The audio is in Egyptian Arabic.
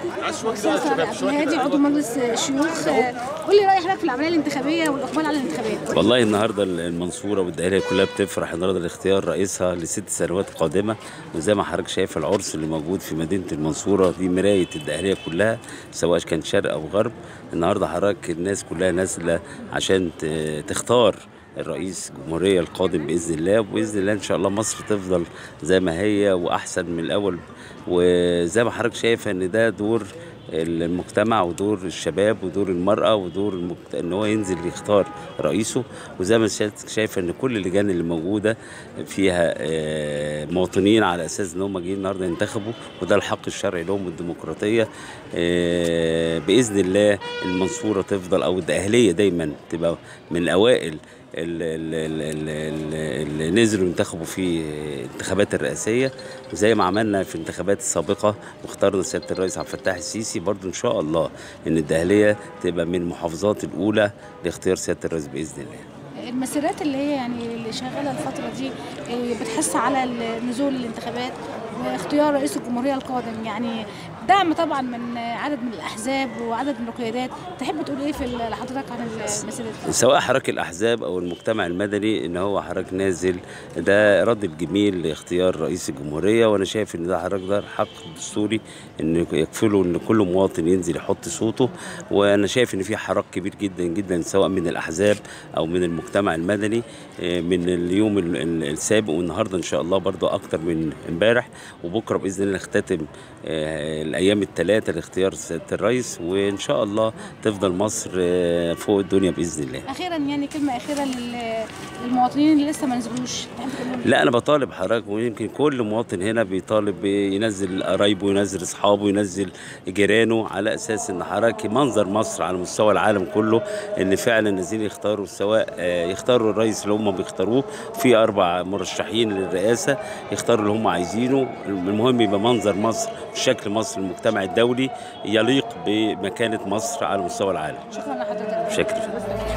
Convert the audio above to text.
استاذ هادي عضو مجلس الشيوخ آه، قول لي راي حضرتك في العمليه الانتخابيه والاقبال على الانتخابات والله النهارده المنصوره والدائريه كلها بتفرح النهارده لاختيار رئيسها لست سنوات قادمه وزي ما حضرتك شايف العرس اللي موجود في مدينه المنصوره دي مرايه الدائريه كلها سواء كان شرق او غرب النهارده حضرتك الناس كلها نازله عشان ت- تختار الرئيس الجمهورية القادم بإذن الله وبإذن الله إن شاء الله مصر تفضل زي ما هي وأحسن من الأول وزي ما حضرتك شايف إن ده دور المجتمع ودور الشباب ودور المرأة ودور المجت... ان هو ينزل يختار رئيسه وزي ما سيادتك شايفه ان كل اللجان اللي موجودة فيها آه، مواطنين على اساس ان هم جايين النهارده ينتخبوا وده الحق الشرعي لهم والديمقراطية آه، بإذن الله المنصورة تفضل او الأهلية دايما تبقى من أوائل اللي نزلوا ينتخبوا في الانتخابات الرئاسيه زي ما عملنا في الانتخابات السابقه واخترنا سياده الرئيس عبد الفتاح السيسي برضو ان شاء الله ان الدهليه تبقى من المحافظات الاولى لاختيار سياده الرئيس باذن الله. المسيرات اللي هي يعني اللي شغاله الفتره دي آه، بتحث على النزول للانتخابات واختيار رئيس الجمهوريه القادم يعني دعم طبعا من عدد من الاحزاب وعدد من القيادات تحب تقول ايه في لحضرتك عن المسيرات دي؟ سواء حراك الاحزاب او المجتمع المدني ان هو حراك نازل ده رد الجميل لاختيار رئيس الجمهوريه وانا شايف ان ده حراك ده حق دستوري ان يكفله ان كل مواطن ينزل يحط صوته وانا شايف ان في حراك كبير جدا جدا سواء من الاحزاب او من المجتمع المدني آه، من اليوم ال- ال- السابق والنهارده ان شاء الله برضو اكتر من امبارح وبكره باذن الله نختتم آه، الايام الثلاثه لاختيار سياده الرئيس وان شاء الله تفضل مصر آه، فوق الدنيا باذن الله اخيرا يعني كلمه اخيره لل- للمواطنين اللي لسه ما نزلوش تحب تقول لهم إيه؟ لا انا بطالب حضرتك ويمكن كل مواطن هنا بيطالب ينزل قرايبه ينزل اصحابه ينزل جيرانه على اساس ان حضرتك منظر مصر على مستوى العالم كله ان فعلا نازلين يختاروا سواء آه، يختاروا الرئيس اللي هم بيختاروه في اربع مرشحين للرئاسه يختاروا اللي هم عايزينه المهم يبقى منظر مصر وشكل مصر المجتمع الدولي يليق بمكانه مصر على مستوى العالم شكرا لحضرتك شكرا